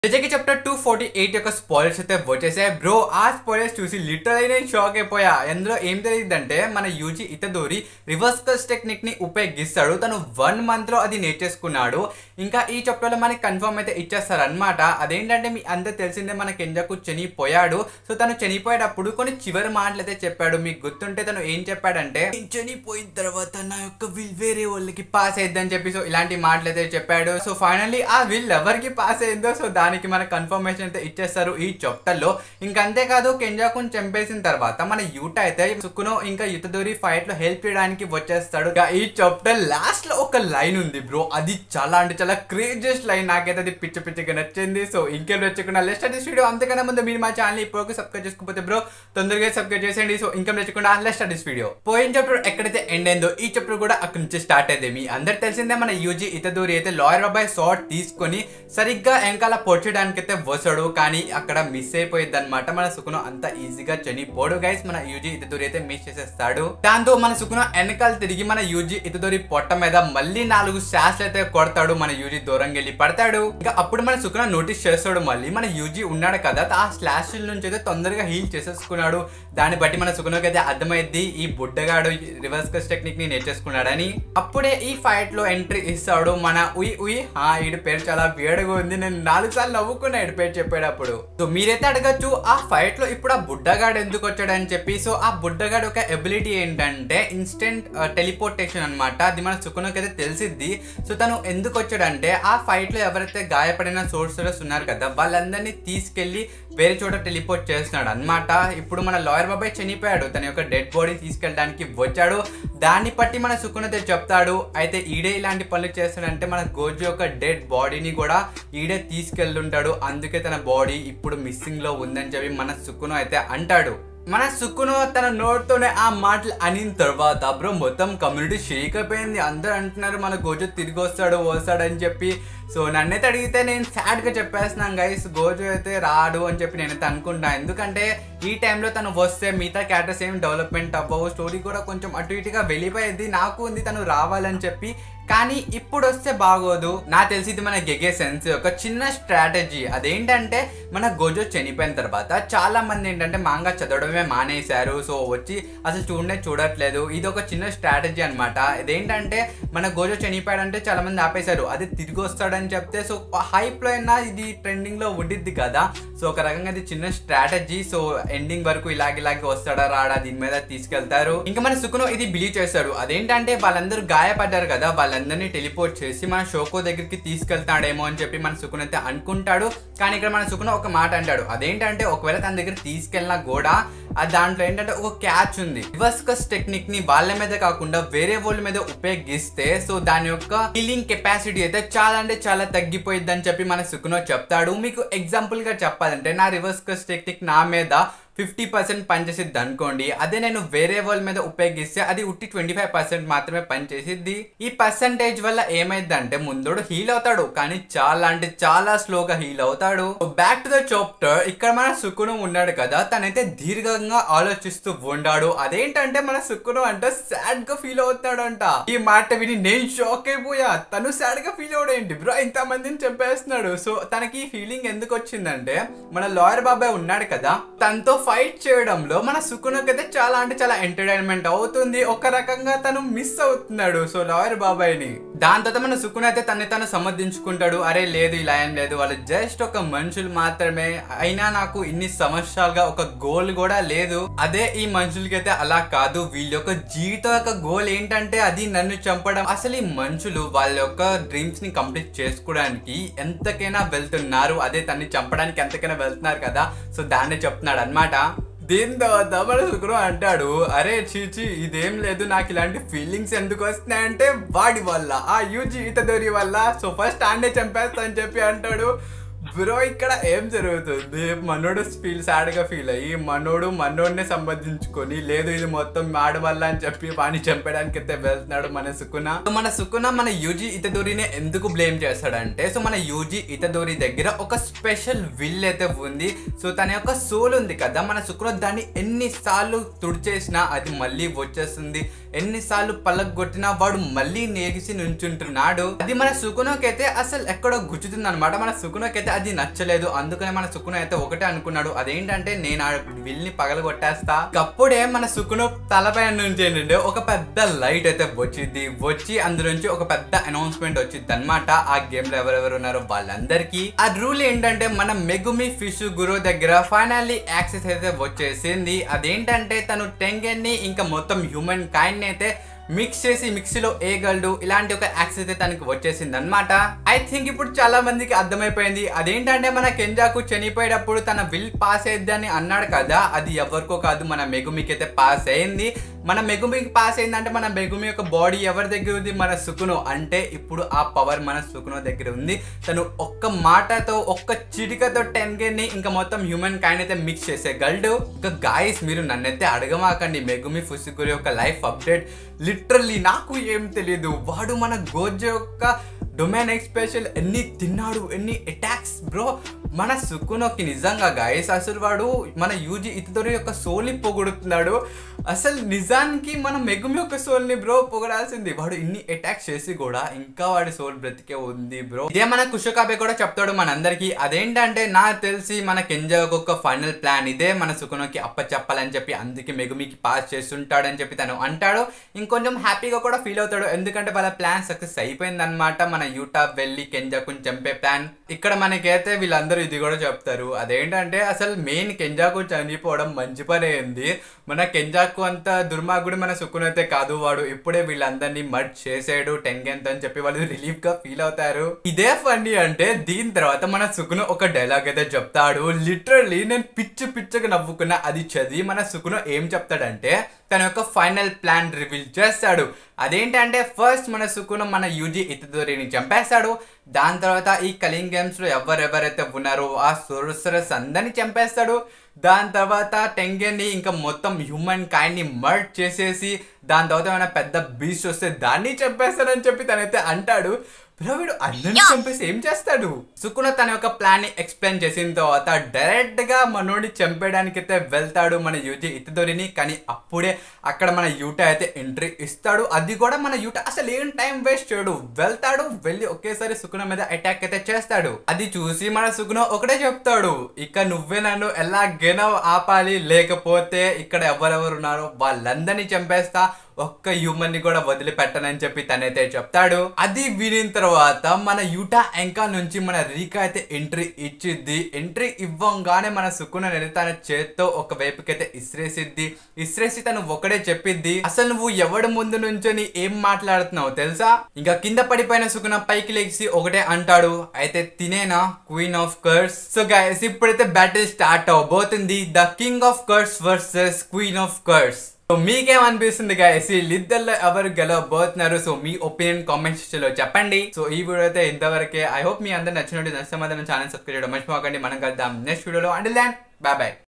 జజకి chapter two forty eight యొక్క spoilers అయితే వచ్చేసాయి బ్రో ఆ స్పాయిలర్స్ చూసి లిటరల్ నేను షాక్ అయిపోయా ఎందులో ఏం తెలియదంటే మన Yuji Itadori reverse curse technique ని ఉపయోగిస్తాడు తను వన్ మంత్ లో అది నేర్చేసుకున్నాడు ఇంకా ఈ చాప్టర్ లో మనకి కన్ఫర్మ్ అయితే ఇచ్చేస్తారు అనమాట అదేంటంటే మీ అందరు తెలిసిందే మన కెంజాకు చనిపోయాడు సో తను చనిపోయేటప్పుడు కొన్ని చివరి మాటలు అయితే చెప్పాడు మీకు గుర్తుంటే తను ఏం చెప్పాడంటే "నేను చనిపోయిన తర్వాత నా యొక్క విల్ వేరే వాళ్ళకి పాస్ అయ్యిద్దని చెప్పి సో ఇలాంటి మాటలు అయితే చెప్పాడు సో ఫైనల్లీ ఆ విల్ ఎవరికి పాస్ అయిందో సో దానికి మన కన్ఫర్మేషన్ అయితే ఇచ్చేస్తారు ఈ చాప్టర్ లో ఇంకా అంతేకాదు కెంజాకున్ చంపేసిన తర్వాత మన యూట అయితే సుకునో ఇంకా యుతదూరి ఫైట్ లో హెల్ప్ చేయడానికి వచ్చేస్తాడు ఇంకా ఈ చాప్టర్ లాస్ట్ లో ఒక లైన్ ఉంది బ్రో అది చాలా అంటే చాలా క్రేజియస్ట్ లైన్ నాకైతే అది పిచ్చ పిచ్చగా నచ్చింది సో ఇంకేం నచ్చకుండా లెస్ట్ this వీడియో అంతకన్నా ముందు మీరు మా ఛానల్ ఇప్పటివరకు సబ్స్క్రైబ్ చేసుకోకపోతే బ్రో తొందరగా సబ్స్క్రైబ్ చేసేయండి సో ఇంకా నచ్చకుండా లెస్ట్ దిస్ వీడియో పోయిన చాప్టర్ ఎక్కడైతే ఎండ్ అయిందో ఈ చాప్టర్ కూడా అక్కడి నుంచి స్టార్ట్ అయింది మీ అందరు తెలిసిందే మన యూజీ ఇతదూరి అయితే లాయర్ బాబాయ్ షార్ట్ తీసుకొని సరిగ్గా వెనకాల పొడ్చడానికి అయితే వస్తాడు కానీ అక్కడ మిస్ అయిపోయింది అనమాట మన సుకును అంత ఈజీగా చనిపోడు గైస్ మన యూజీ ఇతదూరి అయితే మిస్ చేసేస్తాడు దాంతో మన సుకును వెనకాల తిరిగి మన యూజీ ఇతదూరి పొట్ట మీద మళ్ళీ నాలుగు శాస్లు అయితే కొడతాడు మన యూజీ దూరంగా వెళ్ళి పడతాడు ఇంకా అప్పుడు మన సుకున నోటీస్ చేస్తాడు మళ్ళీ మన యూజీ ఉన్నాడు కదా ఆ స్లాష్ నుంచి అయితే తొందరగా హీల్ చేసేసుకున్నాడు దాన్ని బట్టి మన సుకునోకి అయితే అర్థమైద్ది ఈ బుడ్డగాడు రివర్స్ కస్ టెక్నిక్ ని నేర్చేసుకున్నాడని అప్పుడే ఈ ఫైట్ లో ఎంట్రీ ఇస్తాడు మన ఉయ్ ఉయ్ ఆ ఈడి పేరు చాలా వేడిగా ఉంది నేను నాలుగు సార్లు నవ్వుకున్నా ఈడి పేరు చెప్పేటప్పుడు సో మీరైతే అడగచ్చు ఆ ఫైట్ లో ఇప్పుడు ఆ బుడ్డగాడు ఎందుకు వచ్చాడని చెప్పి సో ఆ బుడ్డగాడు ఒక ఎబిలిటీ ఏంటంటే ఇన్స్టెంట్ టెలిపోర్టేషన్ అన్నమాట అది మన సుకునోకి అయితే తెలిసిద్ది సో తను ఎందుకు వచ్చాడంటే ఆ ఫైట్ లో ఎవరైతే గాయపడిన సోర్సర్స్ ఉన్నారు కదా వాళ్ళందరినీ తీసుకెళ్లి వేరే చోట టెలిపోర్ట్ చేస్తున్నాడు అన్నమాట ఇప్పుడు మన లాయర్ బాబాయ్ చనిపోయాడు తన యొక్క డెడ్ బాడీ తీసుకెళ్ళడానికి వచ్చాడు దాన్ని బట్టి మన సుకునతే చెప్తాడు అయితే ఈడే ఇలాంటి పనులు చేస్తాడంటే మన గోజు యొక్క డెడ్ బాడీని కూడా ఈడే తీసుకెళ్తుంటాడు అందుకే తన బాడీ ఇప్పుడు మిస్సింగ్ లో ఉందని చెప్పి మన సుకును అయితే అంటాడు మన సుక్కును తన నోట్తోనే ఆ మాటలు అనిన తర్వాత బ్రో మొత్తం కమ్యూనిటీ షేక్ అయిపోయింది అందరూ అంటున్నారు మన గోజు తిరిగి వస్తాడు వస్తాడు అని చెప్పి సో నన్నైతే అడిగితే నేను సాడ్గా చెప్పేస్తున్నాను గైస్ గోజు అయితే రాడు అని చెప్పి నేనైతే అనుకుంటా ఎందుకంటే ఈ టైంలో తను వస్తే మిగతా క్యారెక్టర్స్ ఏం డెవలప్మెంట్ అవ్వవు స్టోరీ కూడా కొంచెం అటు ఇటుగా వెళ్ళిపోయింది నాకు ఉంది తను రావాలని చెప్పి కానీ ఇప్పుడు వస్తే బాగోదు నాకు తెలిసి ఇది మన గెగే సెన్స్ ఒక చిన్న స్ట్రాటజీ అదేంటంటే మన గోజో చనిపోయిన తర్వాత చాలా మంది ఏంటంటే మాంగా చదవడమే మానేశారు సో వచ్చి అసలు చూడనే చూడట్లేదు ఇది ఒక చిన్న స్ట్రాటజీ అనమాట ఇదేంటంటే మన గోజో చనిపోయాడంటే చాలా మంది ఆపేశారు అది తిరిగి వస్తాడని చెప్తే సో హైప్ లో అయినా ఇది ట్రెండింగ్ లో ఉండిద్ది కదా సో ఒక రకంగా ఇది చిన్న స్ట్రాటజీ సో ఎండింగ్ వరకు ఇలాగ ఇలాగ వస్తాడా రాడా దీని మీద తీసుకెళ్తారు ఇంకా మన సుకును ఇది బిలీవ్ చేస్తాడు అదేంటంటే వాళ్ళందరూ గాయపడ్డారు కదా వాళ్ళందరినీ టెలిపోర్ట్ చేసి మన షోకో దగ్గరికి తీసుకెళ్తాడేమో అని చెప్పి మన సుకున్ అయితే అనుకుంటాడు కానీ ఇక్కడ మన సుకున ఒక మాట అంటాడు అదేంటంటే ఒకవేళ తన దగ్గర తీసుకెళ్ళినా కూడా ఆ దాంట్లో ఏంటంటే ఒక క్యాచ్ ఉంది రివర్స్కస్ టెక్నిక్ ని వాళ్ళ మీద కాకుండా వేరే వాళ్ళ మీద ఉపయోగిస్తే సో దాని యొక్క హీలింగ్ కెపాసిటీ అయితే చాలా అంటే చాలా తగ్గిపోయింది అని చెప్పి మన సుకునో చెప్తాడు మీకు ఎగ్జాంపుల్ గా చెప్పాలంటే నా రివర్స్కస్ టెక్నిక్ నా మీద ఫిఫ్టీ పర్సెంట్ పనిచేసిద్ది అనుకోండి అదే నేను వేరే వాళ్ళ మీద ఉపయోగిస్తే అది ఉట్టి ట్వంటీ ఫైవ్ పర్సెంట్ మాత్రమే పనిచేసిద్ది ఈ పర్సంటేజ్ వల్ల ఏమైందంటే ముందోడు హీల్ అవుతాడు కానీ చాలా అంటే చాలా స్లోగా హీల్ అవుతాడు బ్యాక్ టు ద చాప్టర్ ఇక్కడ మన సుకును ఉన్నాడు కదా తనైతే దీర్ఘంగా ఆలోచిస్తూ ఉన్నాడు అదేంటంటే మన సుకును అంటే సాడ్ గా ఫీల్ అవుతాడంట ఈ మాట విని నేను షాక్ అయిపోయా తను సాడ్ గా ఫీల్ అవడేంటి బ్రో ఇంత మందిని చెప్పేస్తున్నాడు సో తనకి ఈ ఫీలింగ్ ఎందుకు వచ్చిందంటే మన లాయర్ బాబాయ్ ఉన్నాడు కదా తనతో ఫైట్ చేయడంలో మన సుకునకైతే చాలా అంటే చాలా ఎంటర్టైన్మెంట్ అవుతుంది ఒక రకంగా తను మిస్ అవుతున్నాడు సో లాయర్ బాబాయ్ ని దాని తర్వాత మన సుకున్ అయితే తన్ని తను సమర్థించుకుంటాడు అరే లేదు ఇలా ఏం లేదు వాళ్ళు జస్ట్ ఒక మనుషులు మాత్రమే అయినా నాకు ఇన్ని సంవత్సరాలుగా ఒక గోల్ కూడా లేదు అదే ఈ మనుషులకైతే అలా కాదు వీళ్ళ యొక్క జీవితం యొక్క గోల్ ఏంటంటే అది నన్ను చంపడం అసలు ఈ మనుషులు వాళ్ళ యొక్క డ్రీమ్స్ ని కంప్లీట్ చేసుకోవడానికి ఎంతకైనా వెళ్తున్నారు అదే తన్ని చంపడానికి ఎంతకైనా వెళ్తున్నారు కదా సో దాన్ని చెప్తున్నాడు అనమాట దీని తర్వాత మన శుక్రం అంటాడు అరే చీచి ఇదేం లేదు నాకు ఇలాంటి ఫీలింగ్స్ ఎందుకు వస్తున్నాయంటే వాడి వల్ల ఆ యూజీ ఈతదోరి వల్ల సో ఫస్ట్ ఆండే చంపేస్తా అని చెప్పి అంటాడు బ్రో ఇక్కడ ఏం జరుగుతుంది మనోడు ఫీల్ సాడ్ గా ఫీల్ అయ్యి మనోడు మనోడిని సంబంధించుకొని లేదు ఇది మొత్తం మాడ వల్ల అని చెప్పి వాడిని చంపడానికి అయితే వెళ్తున్నాడు మన సుకున సో మన సుకున మన యూజీ ఇతదూరిని ఎందుకు బ్లేమ్ చేస్తాడంటే సో మన యూజీ ఇతదూరి దగ్గర ఒక స్పెషల్ విల్ అయితే ఉంది సో తన యొక్క సోల్ ఉంది కదా మన సుకున దాన్ని ఎన్నిసార్లు తుడిచేసినా అది మళ్ళీ వచ్చేస్తుంది ఎన్నిసార్లు పలగొట్టినా వాడు మళ్ళీ నేగిసి నుంచుంటున్నాడు అది మన సుకునోకి అయితే అసలు ఎక్కడో గుచ్చుతుంది అనమాట మన సుకునోకి అయితే అది నచ్చలేదు అందుకనే మన సుకునో అయితే ఒకటే అనుకున్నాడు అదేంటంటే నేను ఆ విల్ని పగలగొట్టేస్తా అప్పుడే మన సుకునో తలపైన నుంచి ఏంటంటే ఒక పెద్ద లైట్ అయితే వచ్చింది వచ్చి అందులోంచి ఒక పెద్ద అనౌన్స్మెంట్ వచ్చింది అనమాట ఆ గేమ్ లో ఎవరెవరు ఉన్నారో వాళ్ళందరికీ ఆ రూల్ ఏంటంటే మన మెగుమి ఫిష్ గురు దగ్గర ఫైనల్లీ యాక్సెస్ అయితే వచ్చేసింది అదేంటంటే తను టెంగెన్ ని ఇంకా మొత్తం హ్యూమన్ కైండ్ అయితే మిక్స్ చేసి మిక్సీలో వేయగలడు ఇలాంటి ఒక యాక్సెస్ అయితే తనకి వచ్చేసింది అనమాట ఐ థింక్ ఇప్పుడు చాలా మందికి అర్థమైపోయింది అదేంటంటే మన కెంజాకు చనిపోయేటప్పుడు తన విల్ పాస్ అయ్యిద్ది అని అన్నాడు కదా అది ఎవరికో కాదు మన మెగుమికి అయితే పాస్ అయింది మన మెగుమికి పాస్ అయిందంటే మన మెగుమి యొక్క బాడీ ఎవరి దగ్గర ఉంది మన సుకును అంటే ఇప్పుడు ఆ పవర్ మన సుకును దగ్గర ఉంది తను ఒక్క మాటతో ఒక్క చిటికతో టెన్ ని ఇంకా మొత్తం హ్యూమన్ కైండ్ అయితే మిక్స్ చేసేయగలడు ఇంకా గాయస్ మీరు నన్నైతే అడగమాకండి మెగుమి ఫుసిగురి యొక్క లైఫ్ అప్డేట్ లిటరల్లీ నాకు ఏం తెలియదు వాడు మన గోజో యొక్క డొమైన్ ఎక్స్పెషల్ ఎన్ని తిన్నాడు ఎన్ని అటాక్స్ బ్రో మన సుకునోకి నిజంగా గాయస్ అసలు వాడు మన యూజీ ఇతరుల యొక్క సోల్ని పొగుడుతున్నాడు అసలు నిజానికి మన మెగుమి యొక్క సోల్ని బ్రో పొగడాల్సింది వాడు ఇన్ని అటాక్స్ చేసి కూడా ఇంకా వాడి సోల్ బ్రతికే ఉంది బ్రో ఇదే మన కుషకాబే కూడా చెప్తాడు మనందరికి అదేంటంటే నాకు తెలిసి మన కెంజాకు ఒక ఫైనల్ ప్లాన్ ఇదే మన సుకునోకి అప్ప చెప్పాలని చెప్పి అందుకే మెగుమికి పాస్ చేస్తుంటాడని చెప్పి తను అంటాడు ఇంకొంచెం హ్యాపీగా కూడా ఫీల్ అవుతాడు ఎందుకంటే వాళ్ళ ప్లాన్ సక్సెస్ అయిపోయింది అనమాట మన యూటా వెళ్ళి కెంజాకుని చంపే ప్లాన్ ఇక్కడ మనకైతే వీళ్ళందరూ ఇది కూడా చెప్తారు అదేంటంటే అసలు మెయిన్ కెంజాకు చనిపోవడం మంచి పని అయింది మన కెంజాకు అంత దుర్మార్గుడు మన సుకునైతే కాదు వాడు ఇప్పుడే వీళ్ళందరినీ మర్డ్ చేసాడు టెంగెంత్ అని చెప్పి వాళ్ళు రిలీఫ్ గా ఫీల్ అవుతారు ఇదే ఫన్నీ అంటే దీని తర్వాత మన సుకును ఒక డైలాగ్ అయితే చెప్తాడు లిటరల్లీ నేను పిచ్చు పిచ్చగా నవ్వుకున్నా అది చదివి మన సుకును ఏం చెప్తాడంటే తన యొక్క ఫైనల్ ప్లాన్ రివీల్ చేస్తాడు అదేంటంటే ఫస్ట్ మన సుకును మన యూజీ ఇతదోరిని చంపేస్తాడు దాని తర్వాత ఈ కలింగ్ గేమ్స్ లో ఎవరెవరైతే ఉన్నారో ఆ సొరసరస్ అందరిని చంపేస్తాడు దాని తర్వాత టెంగెన్ని ఇంకా మొత్తం హ్యూమన్ కైండ్ ని మర్డ్ చేసేసి దాని తర్వాత ఏమైనా పెద్ద బీస్ట్ వస్తే దాన్ని చంపేస్తాడని చెప్పి తనైతే అంటాడు బ్రో వీడు అందరిని చంపేసి ఏం చేస్తాడు సుకున తన యొక్క ప్లాన్ ని ఎక్స్ప్లెయిన్ చేసిన తర్వాత డైరెక్ట్ గా మనోడిని చంపేయడానికి అయితే వెళ్తాడు మన యూజీ ఇతదొరిని కానీ అప్పుడే అక్కడ మన యూట అయితే ఎంట్రీ ఇస్తాడు అది కూడా మన యూట అసలు ఏం టైం వేస్ట్ చేయడు వెళ్తాడు వెళ్ళి ఒకేసారి సుకున మీద అటాక్ అయితే చేస్తాడు అది చూసి మన సుకున ఒకటే చెప్తాడు ఇక నువ్వే నన్ను ఎలాగైనా ఆపాలి లేకపోతే ఇక్కడ ఎవరెవరు ఉన్నారో వాళ్ళందరినీ చంపేస్తా ఒక్క హ్యూమన్ ని కూడా వదిలిపెట్టనని చెప్పి తనైతే చెప్తాడు అది వినిన తర్వాత మన యూటా ఎంకా నుంచి మన రీకా అయితే ఎంట్రీ ఇచ్చిద్ది ఎంట్రీ ఇవ్వంగానే మన సుకున అనేది తన చేత్తో ఒక వైపుకైతే ఇస్రేసిద్ది ఇస్రేసి తను ఒకడే చెప్పిద్ది అసలు నువ్వు ఎవడు ముందు నుంచొని ఏం మాట్లాడుతున్నావు తెలుసా ఇంకా కింద పడిపోయిన సుకున పైకి లెగిసి ఒకటే అంటాడు అయితే తినేనా queen of curses so guys ఇప్పుడైతే బ్యాటిల్ స్టార్ట్ అవబోతుంది the king of curses versus queen of curses so మీకేమనిపిస్తుంది గాయస్ వీళ్ళిద్దరిలో ఎవరు గెలవబోతున్నారు సో మీ ఒపీనియన్ కామెంట్ సెక్షన్ లో చెప్పండి సో ఈ వీడియో అయితే ఇంతవరకే ఐ హోప్ మీ అందరు నచ్చినట్టు నష్టం ఛానల్ సబ్స్క్రైబ్ చేయడం మర్చిపోకండి మనం కలుద్దాం నెక్స్ట్ వీడియోలో అండ్ ల్యాండ్ బాయ్ బాయ్